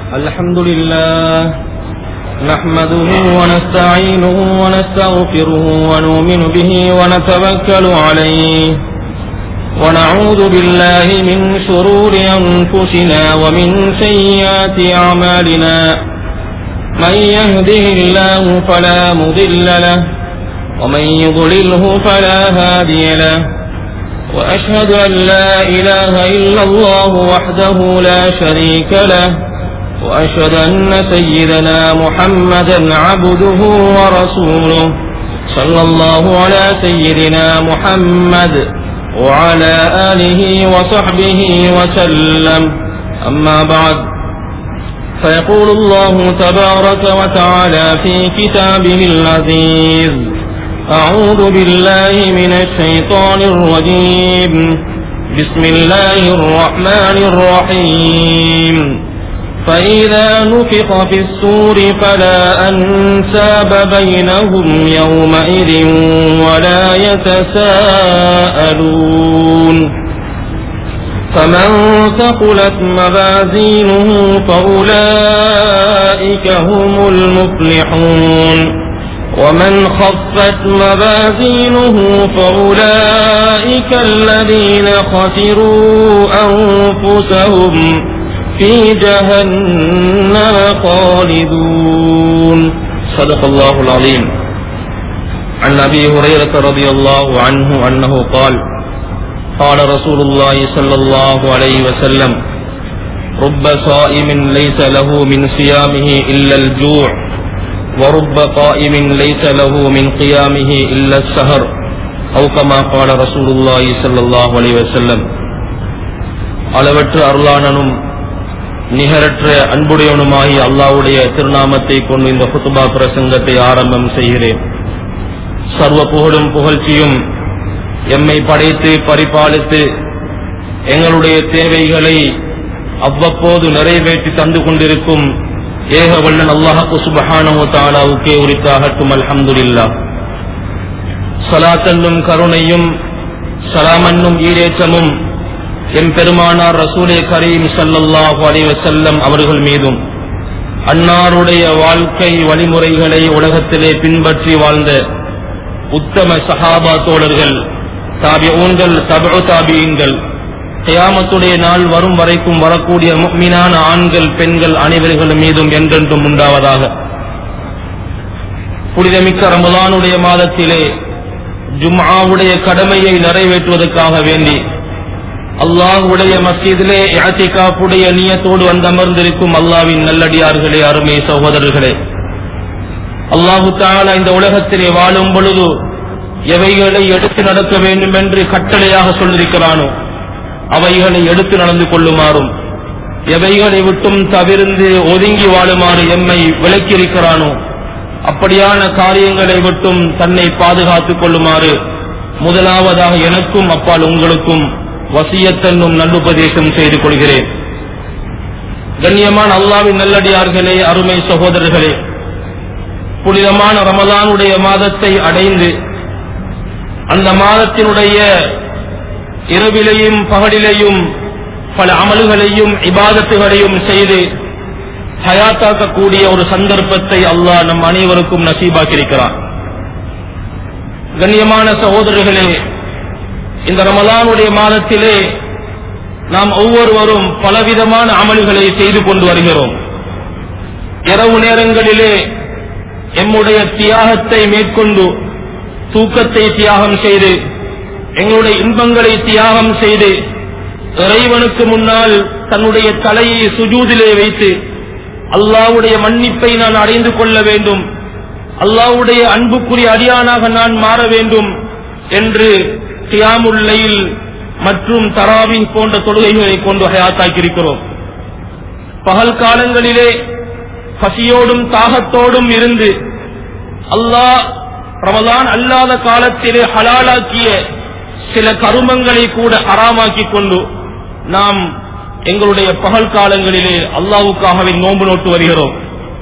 الحمد لله نحمده ونستعينه ونستغفره ونؤمن به ونتوكل عليه ونعوذ بالله من شرور أنفسنا ومن سيئات أعمالنا من يهده الله فلا مضل له ومن يضلله فلا هادي له وأشهد أن لا إله إلا الله وحده لا شريك له وأشهد أن سيدنا محمدا عبده ورسوله صلى الله على سيدنا محمد وعلى آله وصحبه وسلم أما بعد فيقول الله تبارك وتعالى في كتابه العزيز أعوذ بالله من الشيطان الرجيم بسم الله الرحمن الرحيم فإذا نفخ في السور فلا أنساب بينهم يومئذ ولا يتساءلون فمن ثقلت موازينه فأولئك هم المفلحون ومن خفت موازينه فأولئك الذين خسروا أنفسهم في جهنم خالدون صدق الله العظيم عن أبي هريرة رضي الله عنه أنه قال قال رسول الله صلى الله عليه وسلم رب صائم ليس له من صيامه إلا الجوع ورب قائم ليس له من قيامه إلا السهر أو كما قال رسول الله صلى الله عليه وسلم அளவற்ற அருளானனும் நிகரற்ற அன்புடையவனுமாகி அல்லாவுடைய திருநாமத்தை கொண்டு இந்த குத்துபா பிரசங்கத்தை ஆரம்பம் செய்கிறேன் சர்வ புகழும் புகழ்ச்சியும் எம்மை படைத்து பரிபாலித்து எங்களுடைய தேவைகளை அவ்வப்போது நிறைவேற்றி தந்து கொண்டிருக்கும் ஏக வல்லன் அல்லாஹு சுபஹானு தாலாவுக்கே உரித்தாகட்டும் அல்ஹம்துலில்லா சலாத்தன்னும் கருணையும் சலாமன்னும் ஈரேற்றமும் எம் பெருமானார் ரசூலே கரீம் சல்லல்லாஹு அலைஹி வஸல்லம் அவர்கள் மீதும் அன்னாருடைய வாழ்க்கை வழிமுறைகளை உலகத்திலே பின்பற்றி வாழ்ந்த உத்தம சஹாபா தோழர்கள் தாபிஊன்கள் தபு தாபியங்கள் கியாமத்துடைய நாள் வரும் வரைக்கும் வரக்கூடிய முக்மினான ஆண்கள் பெண்கள் அனைவர்கள் மீதும் என்றென்றும் உண்டாவதாக புனிதமிக்க ரமலானுடைய மாதத்திலே ஜும்ஆவுடைய கடமையை நிறைவேற்றுவதற்காக வேண்டி அல்லாஹுடைய மஸ்ஜிதிலே யாத்திகாப்புடைய நியத்தோடு வந்து அமர்ந்திருக்கும் அல்லாவின் நல்லடியார்களே அருமை சகோதரர்களே அல்லாஹு தாலா இந்த உலகத்திலே வாழும் பொழுது எவைகளை எடுத்து நடக்க வேண்டும் என்று கட்டளையாக சொல்லிருக்கிறானோ அவைகளை எடுத்து நடந்து கொள்ளுமாறும் எவைகளை விட்டும் தவிர்ந்து ஒதுங்கி வாழுமாறு எம்மை விளக்கியிருக்கிறானோ அப்படியான காரியங்களை விட்டும் தன்னை பாதுகாத்துக் கொள்ளுமாறு முதலாவதாக எனக்கும் அப்பால் உங்களுக்கும் வசியத்தன்னும் நல்லுபதேசம் செய்து கொள்கிறேன் கண்ணியமான அல்லாவின் நல்லடியார்களே அருமை சகோதரர்களே புனிதமான ரமலானுடைய மாதத்தை அடைந்து அந்த மாதத்தினுடைய இரவிலையும் பகலிலையும் பல அமல்களையும் இபாதத்துகளையும் செய்து ஹயாத்தாக்கக்கூடிய ஒரு சந்தர்ப்பத்தை அல்லாஹ் நம் அனைவருக்கும் நசீபாக்கியிருக்கிறார் கண்ணியமான சகோதரர்களே இந்த ரமலானுடைய மாதத்திலே நாம் ஒவ்வொருவரும் பலவிதமான அமல்களை செய்து கொண்டு வருகிறோம் இரவு நேரங்களிலே எம்முடைய தியாகத்தை மேற்கொண்டு தூக்கத்தை தியாகம் செய்து எங்களுடைய இன்பங்களை தியாகம் செய்து இறைவனுக்கு முன்னால் தன்னுடைய தலையை சுஜூதிலே வைத்து அல்லாவுடைய மன்னிப்பை நான் அடைந்து கொள்ள வேண்டும் அல்லாவுடைய அன்புக்குரிய அடியானாக நான் மாற வேண்டும் என்று கியாமுல்லையில் மற்றும் தராவி போன்ற தொழுகைகளை கொண்டு ஹயாத்தாக்கியிருக்கிறோம் பகல் காலங்களிலே பசியோடும் தாகத்தோடும் இருந்து அல்லாஹ் ரமலான் அல்லாத காலத்திலே ஹலாலாக்கிய சில கருமங்களை கூட அறாமாக்கிக் கொண்டு நாம் எங்களுடைய பகல் காலங்களிலே அல்லாவுக்காகவே நோன்பு நோட்டு வருகிறோம்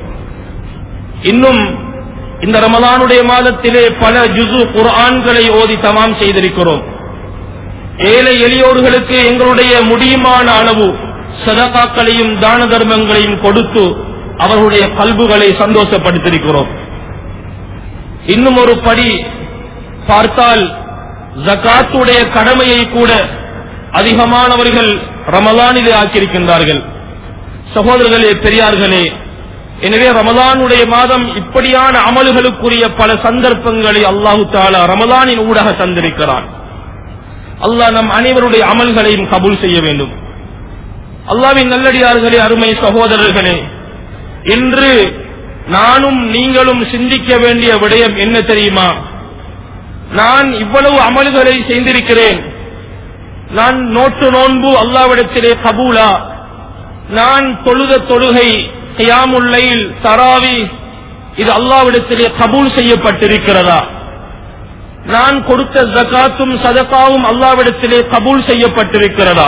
இன்னும் இந்த ரமலானுடைய மாதத்திலே பல ஜுசு குர்ஆன்களை ஓதி தமாம் செய்திருக்கிறோம் ஏழை எளியோர்களுக்கு எங்களுடைய முடியுமான அளவு சதகாக்களையும் தான தர்மங்களையும் கொடுத்து அவர்களுடைய கல்புகளை சந்தோஷப்படுத்தியிருக்கிறோம் இன்னும் ஒரு படி பார்த்தால் ஜகாத்துடைய கடமையை கூட அதிகமானவர்கள் ரமலானிலே ஆக்கியிருக்கின்றார்கள் சகோதரர்களே பெரியார்களே எனவே ரமலானுடைய மாதம் இப்படியான அமல்களுக்குரிய பல சந்தர்ப்பங்களை அல்லாஹு தாலா ரமலானின் ஊடாக தந்திருக்கிறான் அல்லாஹ் நம் அனைவருடைய அமல்களையும் கபூல் செய்ய வேண்டும் அல்லாவின் நல்லடியார்களே அருமை சகோதரர்களே இன்று நானும் நீங்களும் சிந்திக்க வேண்டிய விடயம் என்ன தெரியுமா நான் இவ்வளவு அமல்களை செய்திருக்கிறேன் நான் நோட்டு நோன்பு அல்லாவிடத்திலே கபூலா நான் தொழுத தொழுகை கியாமுல்லைல் தராவி இது அல்லாவிடத்திலே கபூல் செய்யப்பட்டிருக்கிறதா நான் கொடுத்த ஜகாத்தும் சதகாவும் அல்லாவிடத்திலே கபூல் செய்யப்பட்டிருக்கிறதா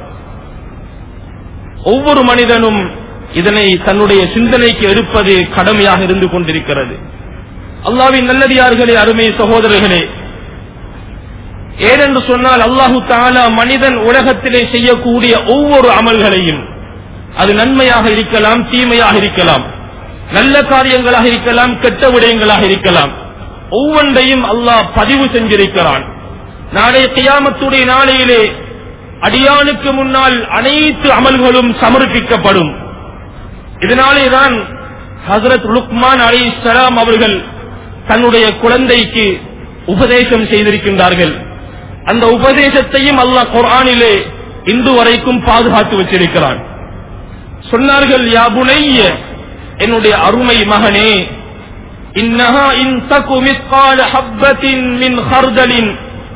ஒவ்வொரு மனிதனும் இதனை தன்னுடைய சிந்தனைக்கு எடுப்பது கடமையாக இருந்து கொண்டிருக்கிறது அல்லாவின் நல்லடியார்களே அருமை சகோதரர்களே ஏனென்று சொன்னால் அல்லாஹு தாலா மனிதன் உலகத்திலே செய்யக்கூடிய ஒவ்வொரு அமல்களையும் அது நன்மையாக இருக்கலாம் தீமையாக இருக்கலாம் நல்ல காரியங்களாக இருக்கலாம் கெட்ட விடயங்களாக இருக்கலாம் ஒவ்வொன்றையும் அல்லாஹ் பதிவு செஞ்சிருக்கிறான் நாளை கியாமத்துடைய நாளையிலே அடியானுக்கு முன்னால் அனைத்து அமல்களும் சமர்ப்பிக்கப்படும் இதனாலேதான் ஹசரத் லுக்மான் அலி சலாம் அவர்கள் தன்னுடைய குழந்தைக்கு உபதேசம் செய்திருக்கின்றார்கள் அந்த உபதேசத்தையும் அல்லாஹ் குர்ஆனிலே இன்று வரைக்கும் பாதுகாத்து வச்சிருக்கிறான் சொன்னார்கள் யா புனைய என்னுடைய அருமை மகனே இன்னஹா இன் தகு மிஸ்கால ஹப்பத்தின் மின் ஹர்தலின்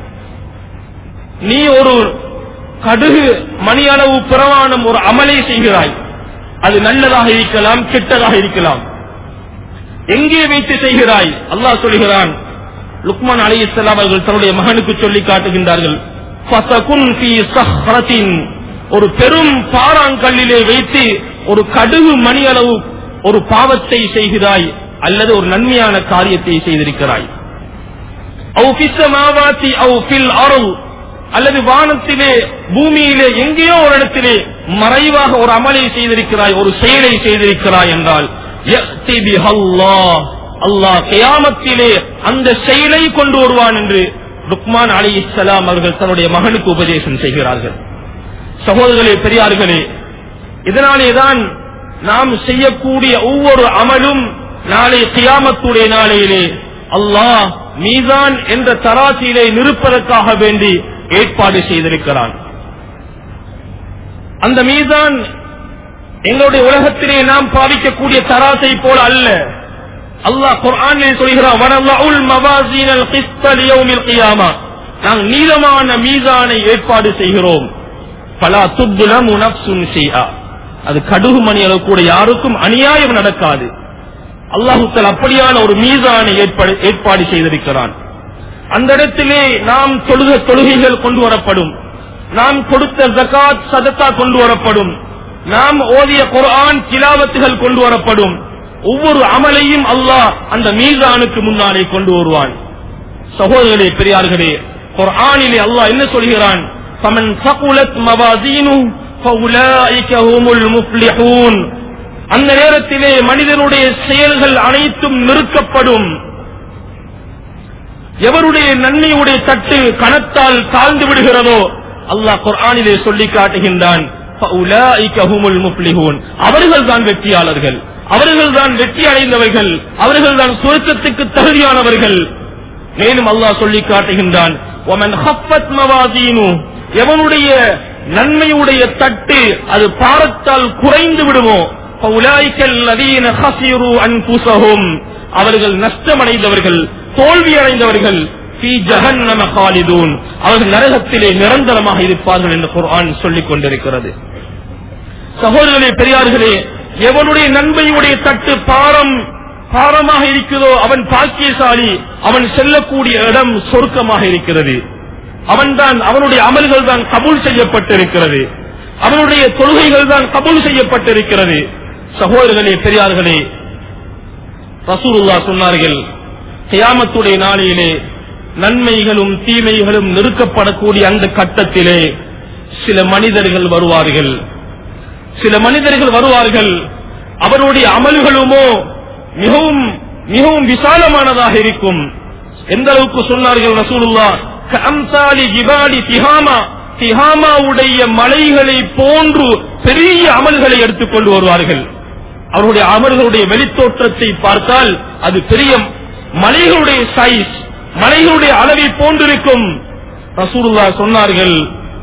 நீ ஒரு கடுகு மணி அளவு பிரமாணம் ஒரு அமலை செய்கிறாய் அது நல்லதாக இருக்கலாம் கெட்டதாக இருக்கலாம் எங்கே வைத்து செய்கிறாய் அல்லாஹ் சொல்கிறான் லுக்மான் அலி இஸ்லாம் அவர்கள் தன்னுடைய மகனுக்கு சொல்லி காட்டுகின்றார்கள் "ஃபதகுன் ஃபீ ஸஹ்ரத்தின்" ஒரு பெரும் பாறாங்கல்லிலே வைத்து ஒரு கடுகு மணி அளவு ஒரு பாவத்தை செய்கிறாய் அல்லது ஒரு நன்மையான காரியத்தை செய்திருக்கிறாய் அவு பிஸ்ஸமாவாத்தி அவு ஃபில் அருள் அல்லது வானத்திலே பூமியிலே எங்கேயோ ஒரு இடத்திலே மறைவாக ஒரு அமலை செய்திருக்கிறாய் ஒரு செயலை செய்திருக்கிறாய் என்றால் யஅதி பிஹல்லாஹ். அல்லாஹ் கியாமத்திலே அந்த செயலை கொண்டு வருவான் என்று லுக்மான் அலி இஸ்லாம் அவர்கள் தன்னுடைய மகனுக்கு உபதேசம் செய்கிறார்கள் சகோதரர்களே பெரியார்களே இதனாலேதான் நாம் செய்யக்கூடிய ஒவ்வொரு அமலும் நாளை கியாமத்துடைய நாளையிலே அல்லாஹ் மீதான் என்ற தராசியிலே நிற்பதற்காக வேண்டி ஏற்பாடு செய்திருக்கிறான் அந்த மீதான் எங்களுடைய உலகத்திலே நாம் பாவிக்கக்கூடிய தராசை போல அல்ல அல்லாஹ் குர்ஆனில் சொல்கிறான் "வனல்லஉல் மவாசீனல் கிஸ்த லியௌமில் கியாமா." நாங்கள் நீளமான மீசானை ஏற்பாடு செய்கிறோம் பலா துப்துலமு நஃப்சுன் ஷைஆ. அது கடுகு மணி அளவு கூட யாருக்கும் அநியாயம் நடக்காது அல்லாஹு தஆலா அப்படியான ஒரு மீசானை ஏற்பாடு ஏற்பாடு செய்திருக்கிறான் அந்த இடத்திலே நாம் தொழுக தொழுகைகள் கொண்டு வரப்படும் நாம் கொடுத்த ஜகாத் சதத்தா கொண்டு வரப்படும் நாம் ஓதிய குர்ஆன் கிலாவத்துகள் கொண்டு வரப்படும் ஒவ்வொரு அமலையும் அல்லாஹ் அந்த மீசானுக்கு முன்னாலே கொண்டு வருவான் சகோதரர்களே பெரியார்களே குர்ஆனிலே அல்லாஹ் என்ன சொல்கிறான் فمن ثقلت موازينه فاولئك هم المفلحون அந்த நேரத்திலே மனிதனுடைய செயல்கள் அனைத்தும் நிறுக்கப்படும் எவருடைய நன்மையுடைய தட்டு கணத்தால் தாழ்ந்து விடுகிறதோ அல்லாஹ் குர்ஆனிலே சொல்லி காட்டுகின்றான் فَأُولَٰئِكَ هُمُ الْمُفْلِحُونَ அவர்கள் தான் வெற்றியாளர்கள் அவர்கள் தான் வெற்றி அடைந்தவர்கள் அவர்கள் தான் சுருக்கத்துக்கு தகுதியானவர்கள் மேலும் அல்லாஹ் சொல்லி காட்டுகின்றான் وَمَنْ خَفَّتْ مَوَازِينُهُ எவனுடைய நன்மையுடைய தட்டு அது பாரத்தால் குறைந்து விடுமோ فَأُولَٰئِكَ الَّذِينَ خَسِرُوا أَنفُسَهُمْ அவர்கள் நஷ்டமடைந்தவர்கள் தோல்வி அடைந்தவர்கள் ஃபீ ஜஹன்னம காலிதூன் அவர்கள் நரகத்திலே நிரந்தரமாக இருப்பார்கள் என்று குர்ஆன் சொல்லிக் கொண்டிருக்கிறது சகோதரர்களே பெரியார்களே எவனுடைய நன்மையுடைய தட்டு பாரம் பாரமாக இருக்கிறதோ அவன் பாக்கியசாலி அவன் செல்லக்கூடிய இடம் சொர்க்கமாக இருக்கிறது அவன்தான் அவனுடைய அமல்கள் தான் கபூல் செய்யப்பட்டிருக்கிறது அவனுடைய தொழுகைகள் தான் கபூல் செய்யப்பட்டிருக்கிறது சகோதரர்களே பெரியார்களே ரசூலுல்லா சொன்னார்கள் கியாமத்துடைய நாளிலே நன்மைகளும் தீமைகளும் நெருக்கப்படக்கூடிய அந்த கட்டத்திலே சில மனிதர்கள் வருவார்கள் சில மனிதர்கள் வருவார்கள் அவருடைய அமல்களுமோ மிகவும் மிகவும் விசாலமானதாக இருக்கும் எந்த அளவுக்கு சொன்னார்கள் ரசூலுல்லா கம்சாலி ஜிபாலி திஹாமா திஹாமாவுடைய மலைகளை போன்று பெரிய அமல்களை எடுத்துக்கொண்டு வருவார்கள் அவருடைய அமல்களுடைய வெளித்தோற்றத்தை பார்த்தால் அது பெரிய மலைகளுடைய சைஸ் மலைகளுடைய அளவை போன்றிருக்கும் ரசூலுல்லா சொன்னார்கள்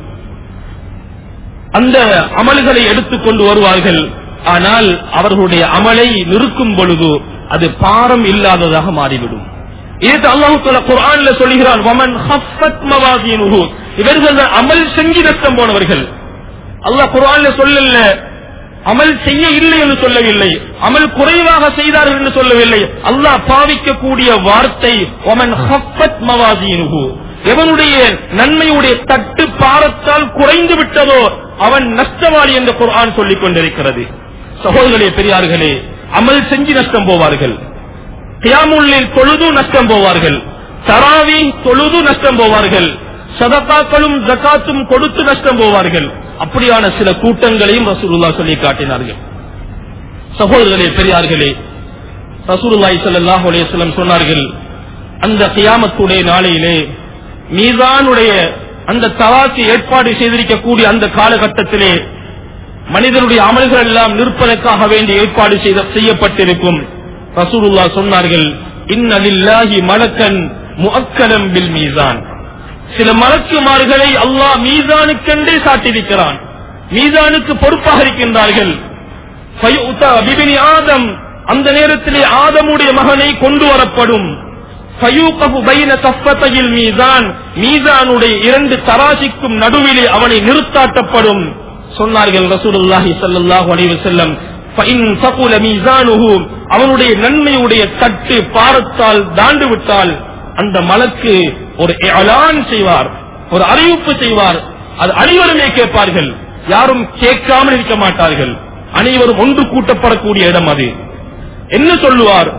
அந்த அமல்களை எடுத்துக்கொண்டு வருவார்கள் ஆனால் அவர்களுடைய அமலை நிறுக்கும் பொழுது அது பாரம் இல்லாததாக மாறிவிடும் இது அல்லாஹு தஆலா குர்ஆன்ல சொல்கிறான் வமன் ஹஃபத் மவாதீனுஹு இவர்கள் அமல் செஞ்சு நஷ்டம் போனவர்கள் அல்லாஹ் குர்ஆன்ல சொல்லல அமல் செய்ய இல்லை என்று சொல்லவில்லை அமல் குறைவாக செய்தார்கள் என்று சொல்லவில்லை அல்லாஹ் பாவிக்கக்கூடிய வார்த்தை ஒமன் ஹஃபத் மவாதீனுஹு எவனுடைய நன்மையுடைய தட்டு பாரத்தால் குறைந்து விட்டதோ அவன் நஷ்டவாளி என்று குர்ஆன் சொல்லிக் கொண்டிருக்கிறது சகோதரர்களே பெரியார்களே அமல் செஞ்சு நஷ்டம் போவார்கள் கியாமுல்லில் தொழுது நஷ்டம் போவார்கள் தராவி தொழுது நஷ்டம் போவார்கள் சதகாக்களும் ஜகாத்தும் கொடுத்து நஷ்டம் போவார்கள் அப்படியான சில கூட்டங்களையும் ரசூலுல்லா சொல்லி காட்டினார்கள் சகோதரர்களே பெரியார்களே ரசூலுல்லாஹி ஸல்லல்லாஹு அலைஹி வஸல்லம் சொன்னார்கள் அந்த கியாமத்துடைய நாளையிலே மீதானுடைய அந்த தவாக்கு ஏற்பாடு செய்திருக்கக்கூடிய அந்த காலகட்டத்திலே மனிதனுடைய அமல்கள் எல்லாம் நிற்பதற்காக வேண்டி ஏற்பாடு செய்த செய்யப்பட்டிருக்கும் ரசூலுல்லா சொன்னார்கள் இன்னலில்லாஹி மலக்கன் முஅக்கலம் பில் மீசான் சில மலக்குமார்களை அல்லாஹ் மீசானுக்கென்றே சாட்டியிருக்கிறான் மீசானுக்கு பொறுப்பாக இருக்கின்றார்கள் ஃபயுத்தா பிபினி ஆதம் அந்த நேரத்திலே ஆதமுடைய மகனை கொண்டு வரப்படும் ஃபயூகஃபு பைன கஃபத்தையில் மீசான் மீசானுடைய இரண்டு தராசிக்கும் நடுவிலே அவனை நிறுத்தாட்டப்படும் சொன்னார்கள் ரசூலுல்லாஹி ஸல்லல்லாஹு அலைஹி வஸல்லம் ஃபஇன் ஸகுல மீசானுஹு அவனுடைய நன்மையுடைய தட்டு பாரத்தால் தாண்டு விட்டால் அந்த மலக்கு ஒரு இலான் செய்வார் ஒரு அறிவிப்பு செய்வார் அது அனைவருமே கேட்பார்கள் யாரும் கேட்காமல் இருக்க மாட்டார்கள் அனைவரும் ஒன்று கூட்டப்படக்கூடிய இடம் அது என்ன சொல்லுவார்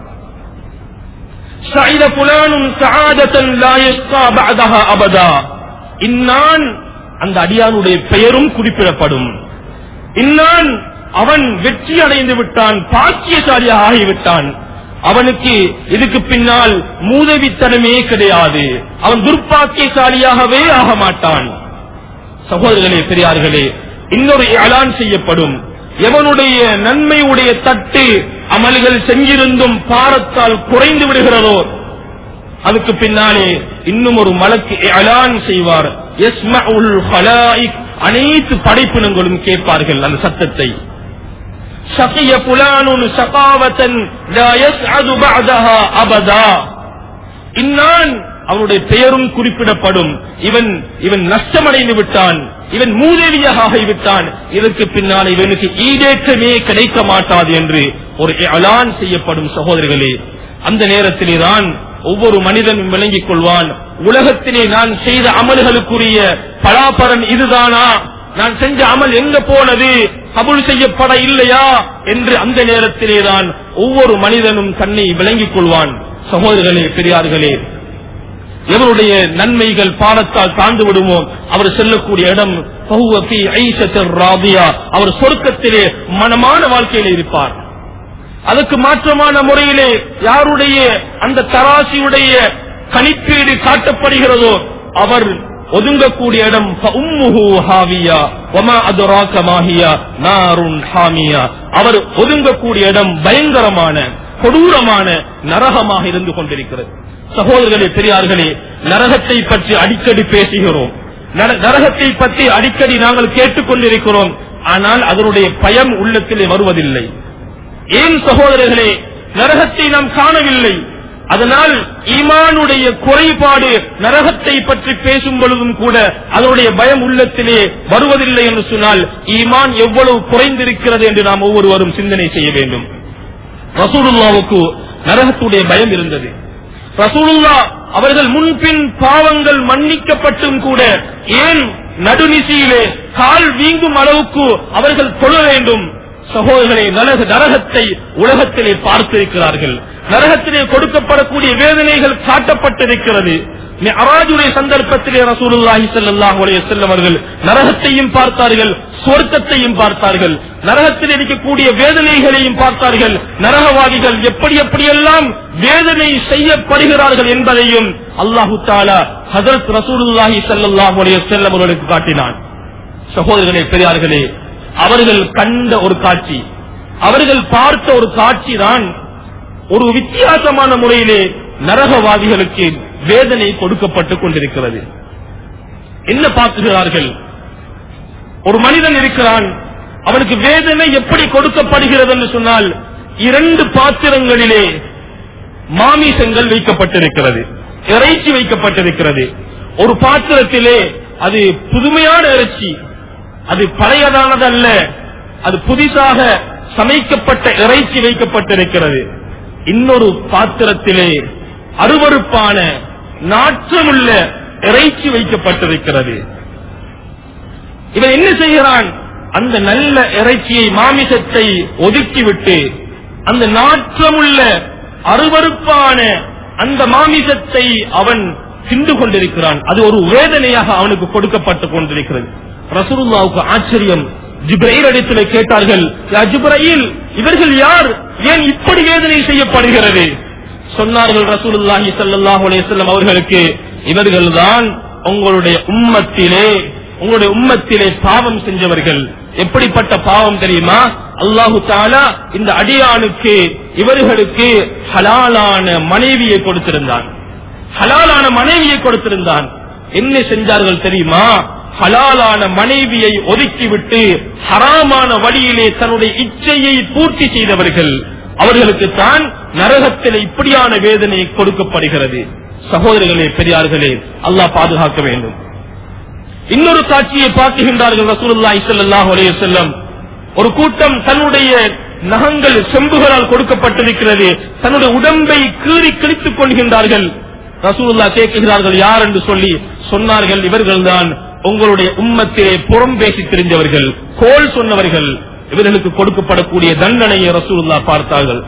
سعيد فلان سعادة لا يشقى بعدها أبدا இன்னான் அந்த அடியானுடைய பெயரும் குறிப்பிடப்படும் இன்னான் அவன் வெற்றி அடைந்து விட்டான் பாக்கியசாலியாக ஆகிவிட்டான் அவனுக்கு இதுக்கு பின்னால் மூதவித்தனமே கிடையாது அவன் துர்ப்பாக்கியசாலியாகவே ஆக மாட்டான் சகோதரர்களே பெரியார்களே இன்னொரு அலான் செய்யப்படும் எவனுடைய நன்மையுடைய தட்டு அமல்கள் செஞ்சிருந்தும் பாரத்தால் குறைந்து விடுகிறதோ அதுக்கு பின்னாலே இன்னும் ஒரு மலக்கு அலான் செய்வார் யஸ்மஉல் ஹலாயிக் அனைத்து படைப்பினங்களும் கேட்பார்கள் அந்த சத்தத்தை ஷகிய புலானுன் ஷகாவத்தன் லா யஸ்அது பஅதஹா அபதா இன்னான் அவனுடைய பெயரும் குறிப்பிடப்படும் இவன் இவன் நஷ்டமடைந்து விட்டான் இவன் மூதேவியாக ஆகிவிட்டான் இதற்கு பின்னால் இவனுக்கு ஈடேற்றமே கிடைக்க மாட்டாது என்று ஒரு அலான் செய்யப்படும் சகோதரர்களே அந்த நேரத்திலே தான் ஒவ்வொரு மனிதனும் விளங்கிக் கொள்வான் உலகத்திலே நான் செய்த அமல்களுக்குரிய பலாபரன் இதுதானா நான் செஞ்ச அமல் எங்க போனது கபுல் செய்யப்பட இல்லையா என்று அந்த நேரத்திலே தான் ஒவ்வொரு மனிதனும் தன்னை விளங்கிக் கொள்வான் சகோதரர்களே பெரியார்களே எவருடைய நன்மைகள் பாடத்தால் தாழ்ந்து விடுமோ அவர் செல்லக்கூடிய இடம் ஃபஹுவ ஃபீ ஐஷத்திர் ராதியா. அவர் சொர்க்கத்திலே மனமான வாழ்க்கையில் இருப்பார் அதுக்கு மாற்றமான முறையிலே யாருடைய அந்த தராசியுடைய கணிப்பீடு காட்டப்படுகிறதோ அவர் ஒதுங்கக்கூடிய இடம் ஃபஉம்முஹு ஹாவியா வமா அதுராக மாஹியா நாருன் ஹாமியா அவர் ஒதுங்கக்கூடிய இடம் பயங்கரமான கொடூரமான நரகமாக இருந்து கொண்டிருக்கிறது சகோதரர்களே பெரியார்களே நரகத்தை பற்றி அடிக்கடி பேசுகிறோம் நர- நரகத்தை பற்றி அடிக்கடி நாங்கள் கேட்டுக்கொண்டிருக்கிறோம் ஆனால் அதனுடைய பயம் உள்ளத்திலே வருவதில்லை ஏன் சகோதரர்களே நரகத்தை நாம் காணவில்லை அதனால் ஈமானுடைய குறைபாடு நரகத்தை பற்றி பேசும் பொழுதும் கூட அதனுடைய பயம் உள்ளத்திலே வருவதில்லை என்று சொன்னால் ஈமான் எவ்வளவு குறைந்திருக்கிறது என்று நாம் ஒவ்வொருவரும் சிந்தனை செய்ய வேண்டும் ரசூலுல்லாவுக்கு நரகத்துடைய பயம் இருந்தது ரசூலுல்லா அவர்கள் முன்பின் பாவங்கள் மன்னிக்கப்பட்டும் கூட ஏன் நடுநிசியிலே கால் வீங்கும் அளவுக்கு அவர்கள் தொழ வேண்டும் சகோதரர்களை நரக நரகத்தை உலகத்திலே பார்த்திருக்கிறார்கள் நரகத்திலே கொடுக்கப்படக்கூடிய வேதனைகள் காட்டப்பட்டிருக்கிறது மிஅராஜுடைய சந்தர்ப்பத்திலே ரசூலுல்லாஹி ஸல்லல்லாஹு அலைஹி வஸல்லம் அவர்கள் நரகத்தையும் பார்த்தார்கள் சொர்க்கத்தையும் பார்த்தார்கள் நரகத்தில் இருக்கக்கூடிய வேதனைகளையும் பார்த்தார்கள் நரகவாதிகள் எப்படி எப்படியெல்லாம் வேதனை செய்யப்படுகிறார்கள் என்பதையும் அல்லாஹு தாலா ஹஜரத் ரசூலுல்லாஹி ஸல்லல்லாஹு அலைஹி வஸல்லம் அவர்களுக்கு காட்டினான் சகோதரர்களே பெரியார்களே அவர்கள் கண்ட ஒரு காட்சி அவர்கள் பார்த்த ஒரு காட்சி தான் ஒரு வித்தியாசமான முறையிலே நரகவாதிகளுக்கு வேதனை கொடுக்கப்பட்டுக் கொண்டிருக்கிறது என்ன பார்க்குகிறார்கள் ஒரு மனிதன் இருக்கிறான் அவனுக்கு வேதனை எப்படி கொடுக்கப்படுகிறது என்று சொன்னால் இரண்டு பாத்திரங்களிலே மாமிசங்கள் வைக்கப்பட்டிருக்கிறது இறைச்சி வைக்கப்பட்டிருக்கிறது ஒரு பாத்திரத்திலே அது புதுமையான இறைச்சி அது பழையதானதல்ல அது புதிதாக சமைக்கப்பட்ட இறைச்சி வைக்கப்பட்டிருக்கிறது இன்னொரு பாத்திரத்திலே அருவருப்பான நாற்றமுள்ள இறைச்சி வைக்கப்பட்டிருக்கிறது இவன் என்ன செய்கிறான் அந்த நல்ல இறைச்சியை மாமிசத்தை ஒதுக்கிவிட்டு அந்த நாற்றமுள்ள அருவருப்பான அந்த மாமிசத்தை அவன் தின்று கொண்டிருக்கிறான் அது ஒரு வேதனையாக அவனுக்கு கொடுக்கப்பட்டுக் கொண்டிருக்கிறது ரசூலுல்லாவுக்கு ஆச்சரியம் ஜிப்ரைல் இடத்திலே கேட்டார்கள் "யா ஜிப்ரைல் இவர்கள் யார் ஏன் இப்படி வேதனை செய்யப்படுகிறது சொன்னார்கள் ரசூலுல்லாஹி ஸல்லல்லாஹு அலைஹி வஸல்லம் அவர்களுக்கு இவர்கள்தான் உங்களுடைய உம்மத்திலே உங்களுடைய உம்மத்திலே பாவம் செஞ்சவர்கள் எப்படிப்பட்ட பாவம் தெரியுமா அல்லாஹு தாலா இந்த அடியானுக்கு இவர்களுக்கு ஹலாலான மனைவியை கொடுத்திருந்தான் ஹலாலான மனைவியை கொடுத்திருந்தான் என்ன செஞ்சார்கள் தெரியுமா ஹலாலான மனைவியை ஒதுக்கிவிட்டு ஹராமான வழியிலே தன்னுடைய இச்சையை பூர்த்தி செய்தவர்கள் அவர்களுக்கு தான் நரகத்தில் இப்படியான வேதனை கொடுக்கப்படுகிறது சகோதரர்களே பெரியார்களே அல்லாஹ் பாதுகாக்க வேண்டும் இன்னொரு காட்சியை பார்க்குகின்றார்கள் ரசூலுல்லாஹி ஸல்லல்லாஹு அலைஹி வஸல்லம் ஒரு கூட்டம் தன்னுடைய நகங்கள் செம்புகளால் கொடுக்கப்பட்டிருக்கிறது தன்னுடைய உடம்பை கீறி கிழித்துக் கொள்கின்றார்கள் ரசூலுல்லா கேட்கிறார்கள் யார் என்று சொல்லி சொன்னார்கள் இவர்கள்தான் உங்களுடைய உம்மத்திலே புறம் பேசி தெரிந்தவர்கள் கோல் சொன்னவர்கள் இவர்களுக்கு கொடுக்கப்படக்கூடிய தண்டனையை ரசூலுல்லா பார்த்தார்கள்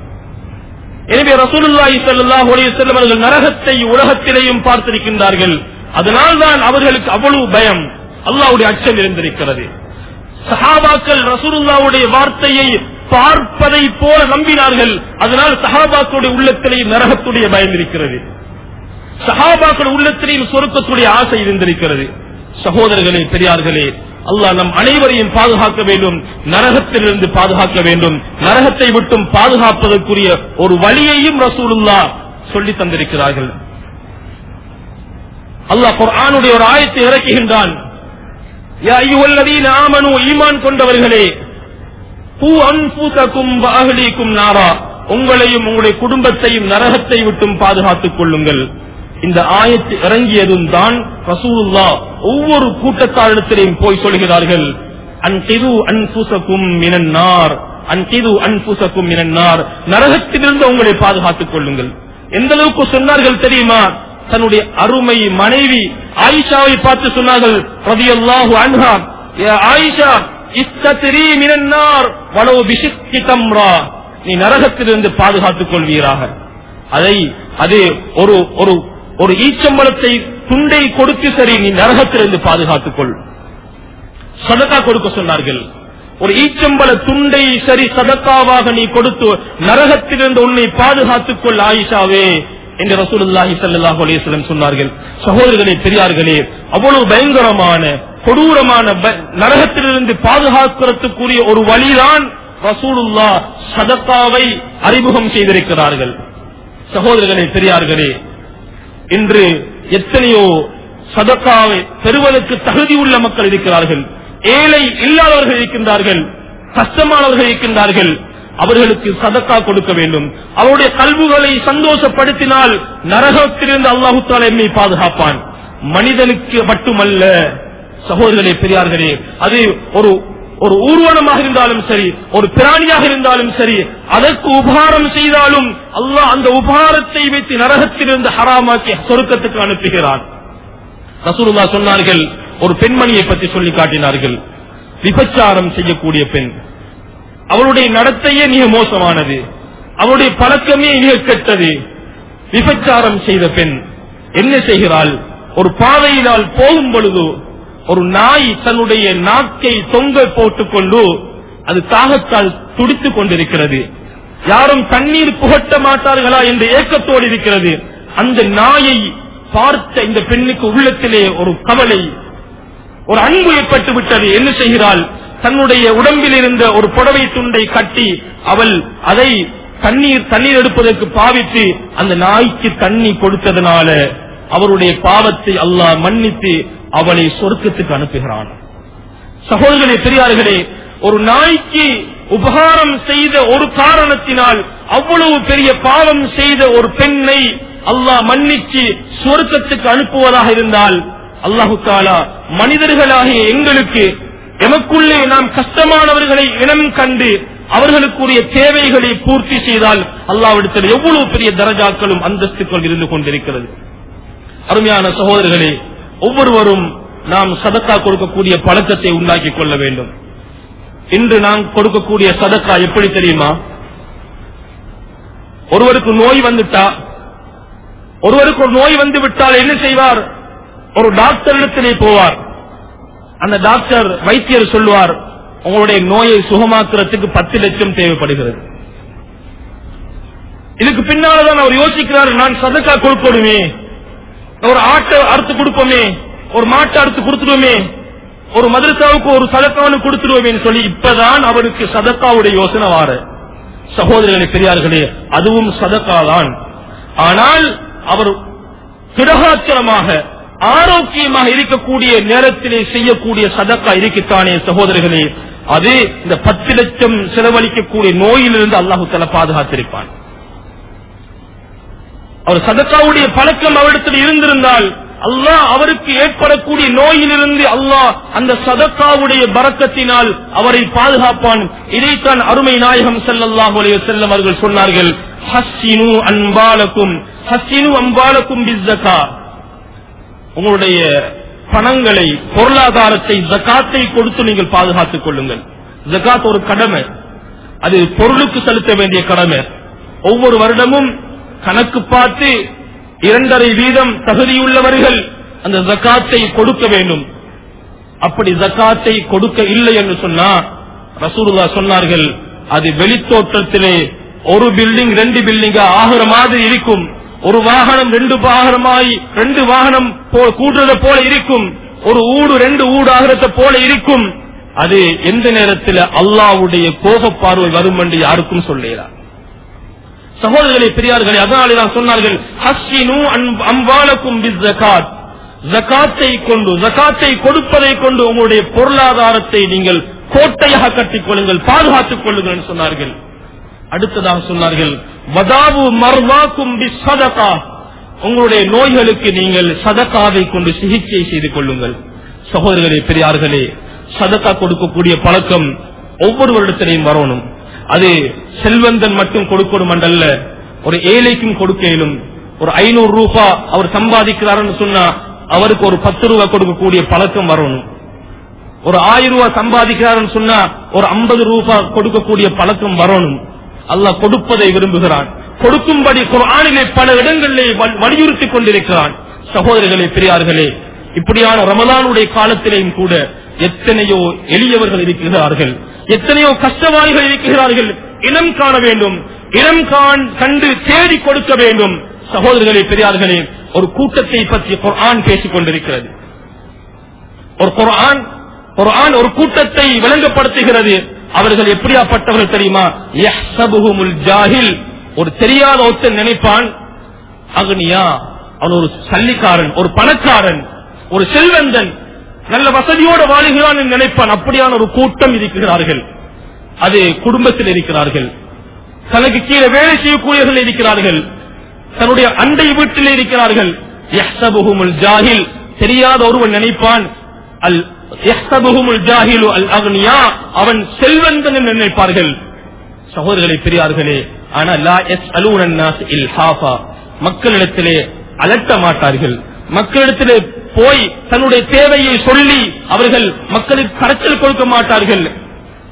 எனவே ரசூலுல்லாஹி ஸல்லல்லாஹு அலைஹி வஸல்லம் அவர்கள் நரகத்தை உலகத்திலேயும் பார்த்திருக்கின்றார்கள் அதனால்தான் அவர்களுக்கு அவ்வளவு பயம் அல்லாஹ்வுடைய அச்சம் இருந்திருக்கிறது சஹாபாக்கள் ரசூலுல்லாவுடைய வார்த்தையை பார்ப்பதை போல நம்பினார்கள் அதனால் சஹாபாக்களுடைய உள்ளத்திலேயும் நரகத்துடைய பயம் இருக்கிறது சஹாபாக்கள் உள்ளத்திலேயும் சொருக்கத்துடைய ஆசை இருந்திருக்கிறது சகோதரர்களே பெரியார்களே அல்லாஹ் நம் அனைவரையும் பாதுகாக்க வேண்டும் நரகத்திலிருந்து பாதுகாக்க வேண்டும் நரகத்தை விட்டும் பாதுகாப்பதற்குரிய ஒரு வழியையும் ரசூலுல்லா சொல்லி தந்திருக்கிறார்கள் அல்லாஹ் குர்ஆனுடைய ஒரு ஆயத்தை இறக்குகின்றான் யா அய்யுஹல்லதீன ஆமனூ ஈமான் கொண்டவர்களே பூ அன்புசக்கும் அகலிக்கும் நாரா உங்களையும் உங்களுடைய குடும்பத்தையும் நரகத்தை விட்டும் பாதுகாத்துக் கொள்ளுங்கள் இந்த ஆயத்து இறங்கியதும் தான் ரசூலுல்லா ஒவ்வொரு கூட்டத்தாரிடத்திலையும் போய் சொல்கிறார்கள் அன்கிது அன்புசக்கும் மினன்னார் அன்கிது அன்புசக்கும் மினன்னார் நரகத்திலிருந்து உங்களை பாதுகாத்துக் கொள்ளுங்கள் எந்த அளவுக்கு சொன்னார்கள் தெரியுமா தன்னுடைய அருமை மனைவி ஆயிஷாவை பார்த்து சொன்னார்கள் ரதியல்லாஹு அன்ஹா யா ஆயிஷா இஸ்தத்ரி மினன்னார் வலவு பிஷிக்கி தம்ரா நீ நரகத்திலிருந்து பாதுகாத்துக் கொள்வீராக அதை அது ஒரு ஒரு ஒரு ஈச்சம்பளத்தை துண்டை கொடுத்து சரி நீ நரகத்திலிருந்து பாதுகாத்துக் கொள் சதக்கா கொடுக்க சொன்னார்கள் ஒரு ஈச்சம்பள துண்டை சரி சதக்காவாக நீ கொடுத்து நரகத்திலிருந்து உன்னை பாதுகாத்துக் கொள் ஆயிஷாவே என்று ரசூலுல்லாஹி ஸல்லல்லாஹு அலைஹி வஸல்லம் சொன்னார்கள் சகோதரர்களே பெரியார்களே அவ்வளவு பயங்கரமான கொடூரமான ப- நரகத்திலிருந்து பாதுகாக்கிறதுக்குரிய ஒரு வழிதான் ரசூலுல்லா சதக்காவை அறிமுகம் செய்திருக்கிறார்கள் சகோதரர்களே பெரியார்களே இன்று எத்தனையோ சதக்காவை பெறுவதற்கு தகுதி உள்ள மக்கள் இருக்கிறார்கள் ஏழை இல்லாதவர்கள் இருக்கின்றார்கள் கஷ்டமானவர்கள் இருக்கின்றார்கள் அவர்களுக்கு சதக்கா கொடுக்க வேண்டும் அவருடைய கல்வுகளை சந்தோஷப்படுத்தினால் நரகத்திலிருந்து அல்லாஹு தாலா எம்மை பாதுகாப்பான் மனிதனுக்கு மட்டுமல்ல சகோதரர்களே பெரியார்களே அது ஒரு ஒரு ஊர்வனமாக இருந்தாலும் சரி ஒரு பிராணியாக இருந்தாலும் சரி அதற்கு உபகாரம் செய்தாலும் அல்லாஹ் அந்த உபகாரத்தை வைத்து நரகத்திலிருந்து ஹராமாக்கி சொருக்கத்துக்கு அனுப்புகிறான் ரசூலுல்லா சொன்னார்கள் ஒரு பெண்மணியை பற்றி சொல்லி காட்டினார்கள் விபச்சாரம் செய்யக்கூடிய பெண் அவளுடைய நடத்தையே மிக மோசமானது அவளுடைய பழக்கமே மிக கெட்டது விபச்சாரம் செய்த பெண் என்ன செய்கிறாள் ஒரு பாதையினால் போகும் பொழுது ஒரு நாய் தன்னுடைய நாக்கை தொங்க போட்டுக்கொண்டு அது தாகத்தால் துடித்துக் கொண்டிருக்கிறது யாரும் தண்ணீர் புகட்ட மாட்டார்களா என்ற ஏக்கத்தோடு இருக்கிறது அந்த நாயை பார்த்த இந்த பெண்ணுக்கு உள்ளத்திலே ஒரு கவலை ஒரு அன்பு ஏற்பட்டு விட்டது என்ன செய்கிறாள் தன்னுடைய உடம்பில் இருந்த ஒரு புடவை துண்டை கட்டி அவள் அதை தண்ணீர் தண்ணீர் எடுப்பதற்கு பாவித்து அந்த நாய்க்கு தண்ணி கொடுத்ததனால அவருடைய பாவத்தை அல்லாஹ் மன்னித்து அவளை சொர்க்கத்துக்கு அனுப்புகிறான் சகோதரர்களே பெரியார்களே ஒரு நாய்க்கு உபகாரம் செய்த ஒரு காரணத்தினால் அவ்வளவு பெரிய பாவம் செய்த ஒரு பெண்ணை அல்லாஹ் மன்னிச்சு சொர்க்கத்துக்கு அனுப்புவதாக இருந்தால் அல்லாஹு தாலா மனிதர்களாகிய எங்களுக்கு எமக்குள்ளே நாம் கஷ்டமானவர்களை இனம் கண்டு அவர்களுக்குரிய தேவைகளை பூர்த்தி செய்தால் அல்லாவிடத்தில் எவ்வளவு பெரிய தரஜாக்களும் அந்தஸ்துக்கள் இருந்து கொண்டிருக்கிறது அருமையான சகோதரர்களே ஒவ்வொருவரும் நாம் சதக்கா கொடுக்கக்கூடிய பழக்கத்தை உண்டாக்கிக் கொள்ள வேண்டும் இன்று நாம் கொடுக்கக்கூடிய சதக்கா எப்படி தெரியுமா ஒருவருக்கு நோய் வந்துட்டா ஒருவருக்கு ஒரு நோய் வந்து விட்டால் என்ன செய்வார் ஒரு டாக்டரிடத்திலே போவார் அந்த டாக்டர் வைத்தியர் சொல்லுவார் உங்களுடைய நோயை சுகமாக்குறதுக்கு பத்து லட்சம் தேவைப்படுகிறது இதுக்கு பின்னால்தான் அவர் யோசிக்கிறார் நான் சதக்கா கொடுக்கணுமே ஒரு ஆட்டை அறுத்து கொடுப்போமே ஒரு மாட்டை அறுத்து கொடுத்துடுவோமே ஒரு மதரசாவுக்கு ஒரு சதக்கானு கொடுத்துடுவோமே சொல்லி இப்பதான் அவருக்கு சதக்காவுடைய யோசனை வார சகோதரர்களே பெரியார்களே அதுவும் சதக்கா தான் ஆனால் அவர் திடகாத்திரமாக ஆரோக்கியமாக இருக்கக்கூடிய நேரத்திலே செய்யக்கூடிய சதக்கா இருக்குத்தானே சகோதரர்களே அது இந்த பத்து லட்சம் செலவழிக்கக்கூடிய நோயிலிருந்து அல்லாஹு தலா பாதுகாத்திருப்பான் அவர் சதக்காவுடைய பழக்கம் அவரிடத்தில் இருந்திருந்தால் அல்லாஹ் அவருக்கு ஏற்படக்கூடிய நோயிலிருந்து அல்லாஹ் அந்த சதக்காவுடைய பறக்கத்தினால் அவரை பாதுகாப்பான் இதைத்தான் அருமை நாயகம் ஸல்லல்லாஹு அலைஹி வஸல்லம் அவர்கள் சொன்னார்கள் ஹஸ்ஸினு அன்பாலக்கும் ஹஸ்ஸினு அன்பாலக்கும் பிஸ்ஸகா உங்களுடைய பணங்களை பொருளாதாரத்தை ஜகாத்தை கொடுத்து நீங்கள் பாதுகாத்துக் கொள்ளுங்கள் ஜகாத் ஒரு கடமை அது பொருளுக்கு செலுத்த வேண்டிய கடமை ஒவ்வொரு வருடமும் கணக்கு பார்த்து இரண்டரை வீதம் தகுதியுள்ளவர்கள் அந்த ஜக்காத்தை கொடுக்க வேண்டும் அப்படி ஜக்காத்தை கொடுக்க இல்லை என்று சொன்னா ரசூலுல்லா சொன்னார்கள் அது வெளித்தோற்றத்திலே ஒரு பில்டிங் ரெண்டு பில்டிங்கா ஆகிற மாதிரி இருக்கும் ஒரு வாகனம் ரெண்டு வாகனமாய் ரெண்டு வாகனம் போ- கூடுறத போல இருக்கும் ஒரு ஊடு ரெண்டு ஊடு ஆகிறத போல இருக்கும் அது எந்த நேரத்தில் அல்லாவுடைய கோப பார்வை வரும் என்று யாருக்கும் சொல்லுகிறார் சகோதரர்களே பெரியார்களே அதனாலே தான் சொன்னார்கள் ஹஸ்ஸினு அன்- அம்வாலக்கும் பிஸ்ஸகாத் ஜகாத்தை கொண்டு ஜகாத்தை கொடுப்பதை கொண்டு உங்களுடைய பொருளாதாரத்தை நீங்கள் கோட்டையாக கட்டிக் கொள்ளுங்கள் பாதுகாத்துக் கொள்ளுங்கள் என்று சொன்னார்கள் அடுத்ததாக சொன்னார்கள் வதாவு மர்வாக்கும் பிஸ்ஸதகா உங்களுடைய நோய்களுக்கு நீங்கள் சதகாவை கொண்டு சிகிச்சை செய்து கொள்ளுங்கள் சகோதரர்களே பெரியார்களே சதக்கா கொடுக்கக்கூடிய பழக்கம் ஒவ்வொருவரிடத்திலையும் வரணும் அது செல்வந்தன் மட்டும் கொடுக்கணும் அல்ல ஒரு ஏழைக்கும் கொடுக்க இயலும் ஒரு ஐநூறு ரூபாய் அவர் சம்பாதிக்கிறாருன்னு சொன்னா அவருக்கு ஒரு பத்து ரூபாய் கொடுக்கக்கூடிய பழக்கம் வரணும் ஒரு ஆயிரம் ரூபாய் சம்பாதிக்கிறாருன்னு சொன்னா ஒரு ஐம்பது ரூபாய் கொடுக்கக்கூடிய பழக்கம் வரணும் அல்லாஹ் கொடுப்பதை விரும்புகிறான் கொடுக்கும்படி குர்ஆனிலே பல இடங்களிலே வல்- வலியுறுத்திக் கொண்டிருக்கிறான் சகோதரர்களே பெரியார்களே இப்படியான ரமலானுடைய காலத்திலேயும் கூட எத்தனையோ எளியவர்கள் இருக்கிறார்கள் எத்தனையோ கஷ்டவாளிகள் இருக்கிறார்கள் இனம் காண வேண்டும் இனம் காண் கண்டு தேடி கொடுக்க வேண்டும் சகோதரர்களே பெரியார்களே ஒரு கூட்டத்தை பற்றி குர்ஆன் பேசிக் கொண்டிருக்கிறது ஒரு குர்ஆன் குர்ஆன் ஒரு கூட்டத்தை விளங்கப்படுத்துகிறது அவர்கள் எப்படியாப்பட்டவர்கள் தெரியுமா யஹ்சபுஹுமுல் ஜாஹில் ஒரு தெரியாத ஒருத்தன் நினைப்பான் அக்னியா அவன் ஒரு சல்லிக்காரன் ஒரு பணக்காரன் ஒரு செல்வந்தன் நல்ல வசதியோட வாழுகிறான் என்று நினைப்பான் அப்படியான ஒரு கூட்டம் இருக்கிறார்கள் அது குடும்பத்தில் இருக்கிறார்கள் தனக்கு கீழே வேலை செய்யக்கூடியவர்கள் இருக்கிறார்கள் தன்னுடைய அண்டை வீட்டில் இருக்கிறார்கள் யஹ்சபுஹுமுல் ஜாஹில் தெரியாத ஒருவன் நினைப்பான் அல் யஹ்சபுஹுமுல் ஜாஹிலு அல் அக்னியா அவன் செல்வந்தன் என்று நினைப்பார்கள் சகோதரர்களே பெரியார்களே ஆனா லா எஸ் அலூனன்னாஸ் இல் ஹாஃபா மக்களிடத்திலே அலட்ட மாட்டார்கள் மக்களிடத்திலே போய் தன்னுடைய தேவையை சொல்லி அவர்கள் மக்களுக்கு கரைச்சல் கொடுக்க மாட்டார்கள்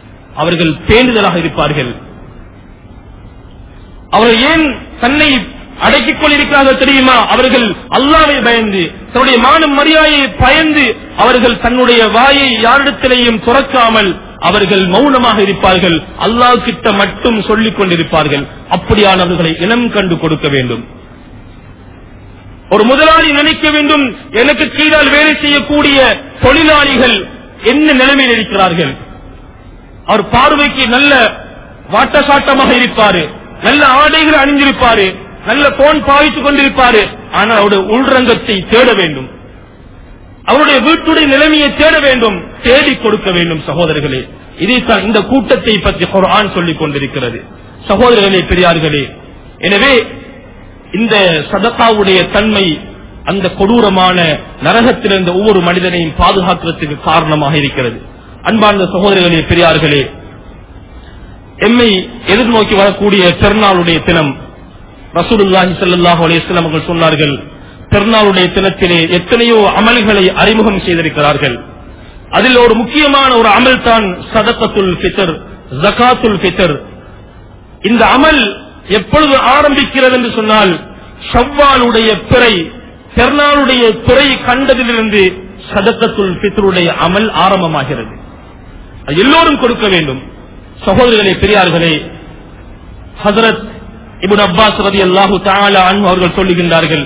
அவர்கள் பேணுதலாக இருப்பார்கள் அவர்கள் ஏன் தன்னை அடக்கிக் கொண்டிருக்கிறார்கள் தெரியுமா அவர்கள் அல்லாவை பயந்து தன்னுடைய மானம் மரியாதையை பயந்து அவர்கள் தன்னுடைய வாயை யாரிடத்திலேயும் துறக்காமல் அவர்கள் மௌனமாக இருப்பார்கள் அல்லாஹ் கிட்ட மட்டும் சொல்லிக் கொண்டிருப்பார்கள் அப்படியானவர்களை இனம் கண்டு கொடுக்க வேண்டும் ஒரு முதலாளி நினைக்க வேண்டும் எனக்கு கீழால் வேலை செய்யக்கூடிய தொழிலாளிகள் என்ன நிலைமையில் இருக்கிறார்கள் அவர் பார்வைக்கு நல்ல வாட்டசாட்டமாக இருப்பாரு நல்ல ஆடைகள் அணிந்திருப்பாரு நல்ல போன் பாவித்துக் கொண்டிருப்பாரு ஆனால் அவருடைய உள்ரங்கத்தை தேட வேண்டும் அவருடைய வீட்டுடைய நிலைமையை தேட வேண்டும் தேடி கொடுக்க வேண்டும் சகோதரர்களே இதைத்தான் இந்த கூட்டத்தை பற்றி குர்ஆன் சொல்லிக் கொண்டிருக்கிறது சகோதரர்களே பெரியார்களே எனவே இந்த சதகாவுடைய தன்மை அந்த கொடூரமான நரகத்திலிருந்த ஒவ்வொரு மனிதனையும் பாதுகாக்கிறதுக்கு காரணமாக இருக்கிறது அன்பார்ந்த சகோதரர்களே பெரியார்களே எம்மை எதிர்நோக்கி வரக்கூடிய பெருநாளுடைய தினம் ரசூலுல்லாஹி ஸல்லல்லாஹு அலைஹி வஸல்லம் அவர்கள் சொன்னார்கள் பெருநாளுடைய தினத்திலே எத்தனையோ அமல்களை அறிமுகம் செய்திருக்கிறார்கள் அதில் ஒரு முக்கியமான ஒரு அமல் தான் சதகத்துல் ஃபித்ர் ஜகாத்துல் ஃபித்ர் இந்த அமல் எப்பொழுது ஆரம்பிக்கிறது என்று சொன்னால் ஷவ்வாலுடைய பிறை பெருநாளுடைய பிறை கண்டதிலிருந்து சதக்கத்துல் பித்ருடைய அமல் ஆரம்பமாகிறது அது எல்லோரும் கொடுக்க வேண்டும் சகோதரர்களே பெரியார்களே ஹசரத் இபுன் அப்பாஸ் ரதி அல்லாஹு தாலா அன்பு அவர்கள் சொல்லுகின்றார்கள்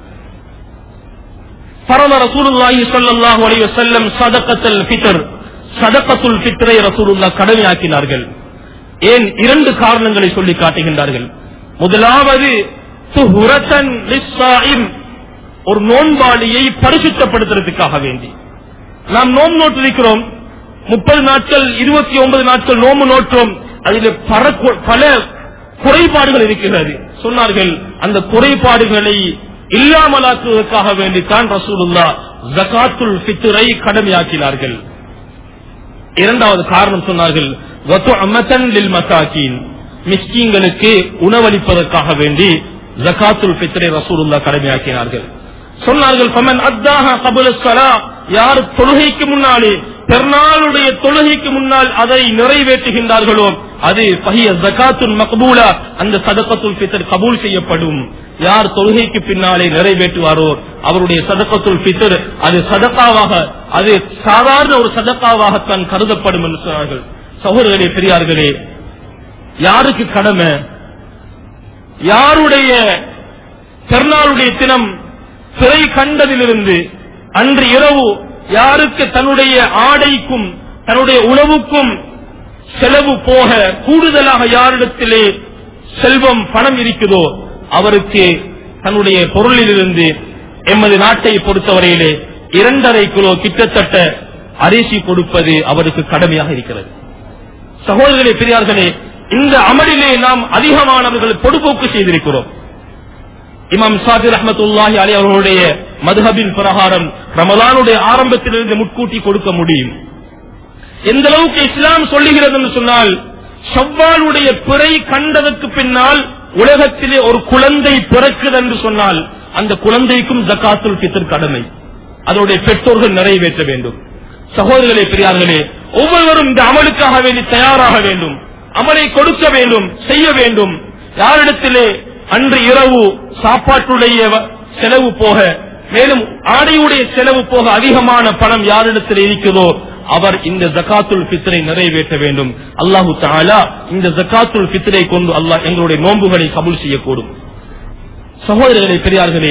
பரவ ரசூலுல்லாஹி ஸல்லல்லாஹு அலைஹி வஸல்லம் சதக்கத்துல் ஃபித்ர் சதக்கத்துல் ஃபித்ரை ரசூலுல்லாஹ் கடமையாக்கினார்கள் ஏன் இரண்டு காரணங்களை சொல்லி காட்டுகின்றார்கள் முதலாவது துஹுரத்தன் லிஸ்ஸாயிம் ஒரு நோன்பாளியை பரிசுத்தப்படுத்துறதுக்காக வேண்டி நாம் நோம்பு நோட்டிருக்கிறோம் முப்பது நாட்கள் இருபத்தி ஒன்பது நாட்கள் நோம்பு நோற்றோம் அதில் பர- பல குறைபாடுகள் இருக்கிறது சொன்னார்கள் அந்த குறைபாடுகளை இல்லாமலாக்குவதற்காக வேண்டித்தான் ரசூலுல்லா ஜகாத்துல் ஃபித்ரை கடமையாக்கினார்கள் இரண்டாவது காரணம் சொன்னார்கள் வதுஅமதன் லில் மசாகீன் மிஸ்கீன்களுக்கு உணவளிப்பதற்காக வேண்டி ஜகாத்துல் ஃபித்ரை ரசூலுல்லாஹ் கடமையாக்கினார்கள் சொன்னார்கள் ஃபமன் அத்தாஹா கபுல ஸலா யார் தொழுகைக்கு முன்னாலே பெருநாளுடைய தொழுகைக்கு முன்னால் அதை நிறைவேற்றுகின்றார்களோ அது பஹிய ஜகாத்துல் மக்பூலா அந்த சதகத்துல் ஃபித்ர் கபூல் செய்யப்படும் யார் தொழுகைக்கு பின்னாலே நிறைவேற்றுவாரோ அவருடைய சதகத்துல் ஃபித்ர் அது சதகாவாக அது சாதாரண ஒரு சதகாவாகத்தான் கருதப்படும் என்று சொன்னார்கள் சகோதரர்களே பெரியார்களே யாருக்கு கடமை யாருடைய பெருநாளுடைய தினம் சிறை கண்டதிலிருந்து அன்று இரவு யாருக்கு தன்னுடைய ஆடைக்கும் தன்னுடைய உணவுக்கும் செலவு போக கூடுதலாக யாரிடத்திலே செல்வம் பணம் இருக்குதோ அவருக்கு தன்னுடைய பொருளிலிருந்து எமது நாட்டை பொறுத்தவரையிலே இரண்டரை கிலோ கிட்டத்தட்ட அரிசி கொடுப்பது அவருக்கு கடமையாக இருக்கிறது சகோதரர்களே பெரியார்களே இந்த அமலிலே நாம் அதிகமானவர்கள் பொடுபோக்கு செய்திருக்கிறோம் இமாம் சாபிர் ரஹமத்துல்லாஹி அலி அவர்களுடைய மதுஹபின் பிரகாரம் ரமலானுடைய ஆரம்பத்திலிருந்து முட்கூட்டி கொடுக்க முடியும் எந்த அளவுக்கு இஸ்லாம் சொல்லுகிறது என்று சொன்னால் ஷவ்வாலுடைய பிறை கண்டதற்கு பின்னால் உலகத்திலே ஒரு குழந்தை பிறக்குது என்று சொன்னால் அந்த குழந்தைக்கும் ஜக்காத்துல் ஃபித்ர் கடமை அதனுடைய பெற்றோர்கள் நிறைவேற்ற வேண்டும் சகோதரர்களே பெரியார்களே ஒவ்வொருவரும் இந்த அமலுக்காக வேண்டி தயாராக வேண்டும் அமலை கொடுக்க வேண்டும் செய்ய வேண்டும் யாரிடத்திலே அன்று இரவு சாப்பாட்டுடைய வ- செலவு போக மேலும் ஆடையுடைய செலவு போக அதிகமான பணம் யாரிடத்தில் இருக்கிறதோ அவர் இந்த ஜகாத்துல் ஃபித்ரை நிறைவேற்ற வேண்டும் அல்லாஹு தஆலா இந்த ஜகாத்துல் ஃபித்ரை கொண்டு அல்லாஹ் எங்களுடைய நோன்புகளை கபூல் செய்யக்கூடும் சகோதரர்களே பெரியார்களே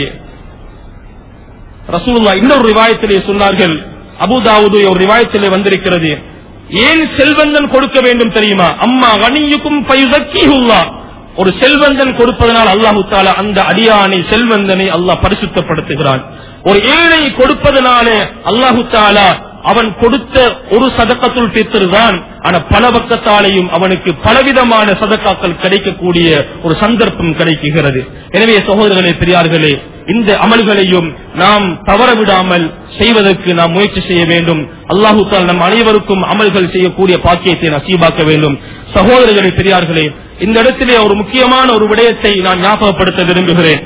ரசூலுல்லா இன்னொரு ரிவாயத்திலே சொன்னார்கள் அபுதாவுது ஒரு ரிவாயத்திலே வந்திருக்கிறது ஏன் செல்வந்தன் கொடுக்க வேண்டும் தெரியுமா அம்மா கனியுக்கும் பயுதக்கிஹுல்லா ஒரு செல்வந்தன் கொடுப்பதனால் அல்லாஹு தாலா அந்த அடியானை செல்வந்தனை அல்லாஹ் பரிசுத்தப்படுத்துகிறான் ஒரு ஏழை கொடுப்பதனாலே அல்லாஹு தாலா அவன் கொடுத்த ஒரு சதக்கத்துள் பித்தர் தான் ஆனா பல பக்கத்தாலேயும் அவனுக்கு பலவிதமான சதக்காக்கள் கிடைக்கக்கூடிய ஒரு சந்தர்ப்பம் கிடைக்குகிறது எனவே சகோதரர்களே பெரியார்களே இந்த அமல்களையும் நாம் தவற விடாமல் செய்வதற்கு நாம் முயற்சி செய்ய வேண்டும் அல்லாஹு தால் நம் அனைவருக்கும் அமல்கள் செய்யக்கூடிய பாக்கியத்தை நசீபாக்க வேண்டும் சகோதரர்களே பெரியார்களே இந்த இடத்திலே ஒரு முக்கியமான ஒரு விடயத்தை நான் ஞாபகப்படுத்த விரும்புகிறேன்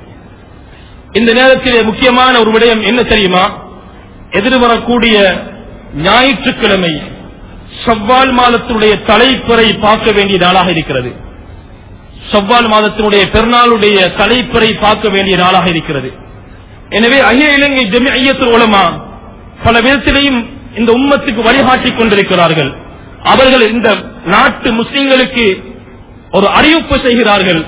இந்த நேரத்திலே முக்கியமான ஒரு விடயம் என்ன தெரியுமா எதிர்வரக்கூடிய ஞாயிற்றுக்கிழமை செவ்வால் மாதத்துடைய தலைப்புறை பார்க்க வேண்டிய நாளாக இருக்கிறது ஷவ்வால் மாதத்தினுடைய பெருநாளுடைய தலைப்பறை பார்க்க வேண்டிய நாளாக இருக்கிறது எனவே அகில இலங்கை ஜமியத்துல் உலமா பல விதத்திலையும் இந்த உம்மத்துக்கு வழிகாட்டிக் கொண்டிருக்கிறார்கள் அவர்கள் இந்த நாட்டு முஸ்லிம்களுக்கு ஒரு அறிவிப்பு செய்கிறார்கள்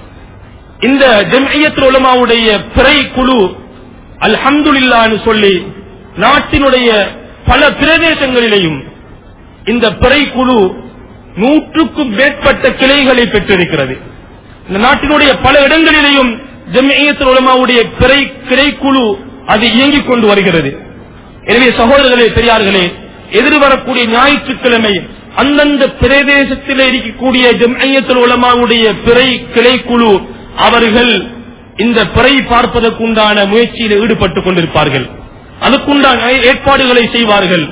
இந்த ஜம்ஐயத்துல் உலமாவுடைய பிறை குழு அல்ஹம்துலில்லான்னு சொல்லி நாட்டினுடைய பல பிரதேசங்களிலேயும் இந்த பிறை குழு நூற்றுக்கும் மேற்பட்ட கிளைகளை பெற்றிருக்கிறது இந்த நாட்டினுடைய பல இடங்களிலேயும் ஜம்ஐயத்துல் உலமாவுடைய பிறை கிளை குழு அது இயங்கிக் கொண்டு வருகிறது எனவே சகோதரர்களே பெரியார்களே எதிர்வரக்கூடிய ஞாயிற்றுக்கிழமை அந்தந்த பிரதேசத்தில் இருக்கக்கூடிய ஜம்ஐயத்துல் உலமாவுடைய பிறை கிளை குழு அவர்கள் இந்த பிறை பார்ப்பதற்குண்டான முயற்சியில் ஈடுபட்டுக் கொண்டிருப்பார்கள் அதுக்குண்டான ஏற்பாடுகளை செய்வார்கள்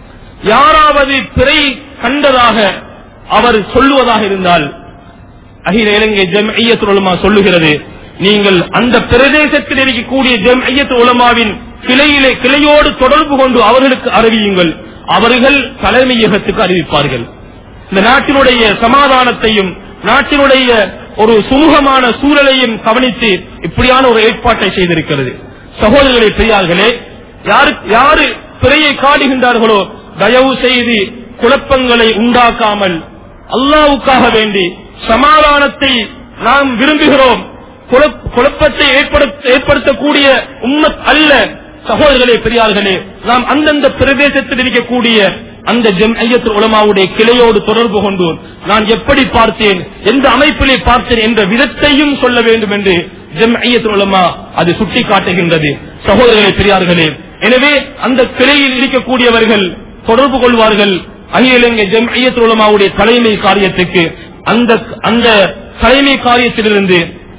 யாராவது பிறை கண்டதாக அவர் சொல்லுவதாக இருந்தால் அகில இலங்கை ஜம் ஐயத்துல் உலமா சொல்லுகிறது நீங்கள் அந்த பிரதேசத்தில் இருக்கக்கூடிய ஜம் ஐயத்து உலமாவின் கிளையிலே கிளையோடு தொடர்பு கொண்டு அவர்களுக்கு அறிவியுங்கள் அவர்கள் தலைமையகத்துக்கு அறிவிப்பார்கள் இந்த நாட்டினுடைய சமாதானத்தையும் நாட்டினுடைய ஒரு சுமூகமான சூழலையும் கவனித்து இப்படியான ஒரு ஏற்பாட்டை செய்திருக்கிறது சகோதரர்களே பெரியார்களே யாரு யாரு பிறையை காடுகின்றார்களோ தயவு செய்து குழப்பங்களை உண்டாக்காமல் அல்லாவுக்காக வேண்டி சமாதானத்தை நாம் விரும்புகிறோம் குழப்ப- குழப்பத்தை ஏற்படுத்த- ஏற்படுத்தக்கூடிய உம்மத் அல்ல சகோதரர்களே பெரியார்களே நாம் அந்தந்த பிரதேசத்தில் இருக்கக்கூடிய அந்த ஜெம் ஐயத்து உலமாவுடைய கிளையோடு தொடர்பு கொண்டு நான் எப்படி பார்த்தேன் எந்த அமைப்பிலே பார்த்தேன் என்ற விதத்தையும் சொல்ல வேண்டும் என்று ஜெம் ஐயத்து உலமா அது சுட்டி காட்டுகின்றது சகோதரர்களே பெரியார்களே எனவே அந்த கிளையில் இருக்கக்கூடியவர்கள் தொடர்பு கொள்வார்கள் அகில இலங்கை ஜெம் ஐயத்து உலமாவுடைய தலைமை காரியத்துக்கு அந்த அந்த தலைமை காரியத்திலிருந்து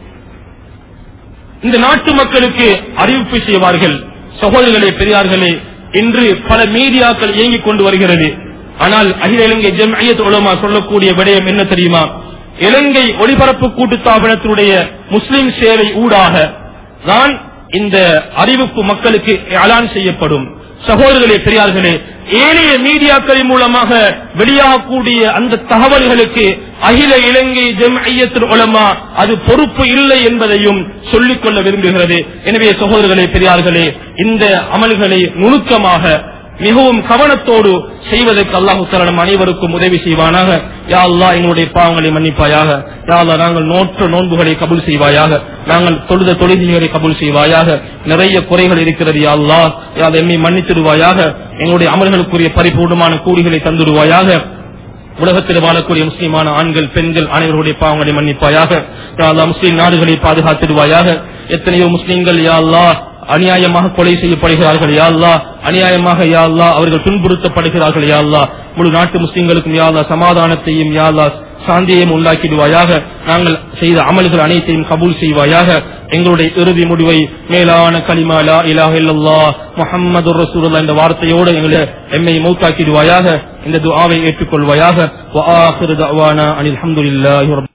இந்த நாட்டு மக்களுக்கு அறிவிப்பு செய்வார்கள் சகோதரர்களே பெரியார்களே இன்று பல மீடியாக்கள் இயங்கிக் கொண்டு வருகிறது ஆனால் அகில இலங்கை ஜம்ஐயத் உலமா சொல்லக்கூடிய விடயம் என்ன தெரியுமா இலங்கை ஒளிபரப்பு கூட்டுத்தாபனத்தினுடைய முஸ்லிம் சேவை ஊடாக தான் இந்த அறிவிப்பு மக்களுக்கு அலான் செய்யப்படும் சகோதரர்களே பெரியார்களே ஏனைய மீடியாக்களின் மூலமாக வெளியாகக்கூடிய அந்த தகவல்களுக்கு அகில இலங்கை ஜம்ஐயத்துல் உலமா அது பொறுப்பு இல்லை என்பதையும் சொல்லிக் கொள்ள விரும்புகிறது எனவே சகோதரர்களே பெரியார்களே இந்த அமல்களை நுணுக்கமாக மிகவும் கவனத்தோடு செய்வதற்கு அல்லாஹு தஆலா நம் அனைவருக்கும் உதவி செய்வானாக யா அல்லாஹ் எங்களுடைய பாவங்களை மன்னிப்பாயாக யா அல்லாஹ் நாங்கள் நோற்ற நோன்புகளை கபூல் செய்வாயாக நாங்கள் தொழுத தொழுகைகளை கபூல் செய்வாயாக நிறைய குறைகள் இருக்கிறது யா அல்லாஹ் யா அல்லாஹ் எம்மை மன்னித்திடுவாயாக எங்களுடைய அமல்களுக்குரிய பரிபூர்ணமான கூலிகளை தந்துடுவாயாக உலகத்தில் வாழக்கூடிய முஸ்லிமான ஆண்கள் பெண்கள் அனைவருடைய பாவங்களை மன்னிப்பாயாக யா அல்லாஹ் முஸ்லிம் நாடுகளை பாதுகாத்திடுவாயாக எத்தனையோ முஸ்லிம்கள் யா அல்லாஹ் அநியாயமாக கொலை செய்யப்படுகிறார்கள் யா அல்லாஹ் அநியாயமாக யா அல்லாஹ் அவர்கள் துன்புறுத்தப்படுகிறார்கள் யா அல்லாஹ் முழு நாட்டு முஸ்லிம்களுக்கும் யா அல்லாஹ் சமாதானத்தையும் யா அல்லாஹ் சாந்தியையும் உண்டாக்கிடுவாயாக நாங்கள் செய்த அமல்கள் அனைத்தையும் கபூல் செய்வாயாக எங்களுடைய இறுதி முடிவை மேலான கலிமா லா இலாஹ இல்லல்லாஹ் முஹம்மது ரசூலுல்லாஹ் இந்த வார்த்தையோடு எங்களை எம்மை மௌத்தாக்கிடுவாயாக இந்த துஆவை ஏற்றுக்கொள்வாயாக வ ஆகிரு தஅவானா அனில் ஹம்துலில்லாஹி ரப்பி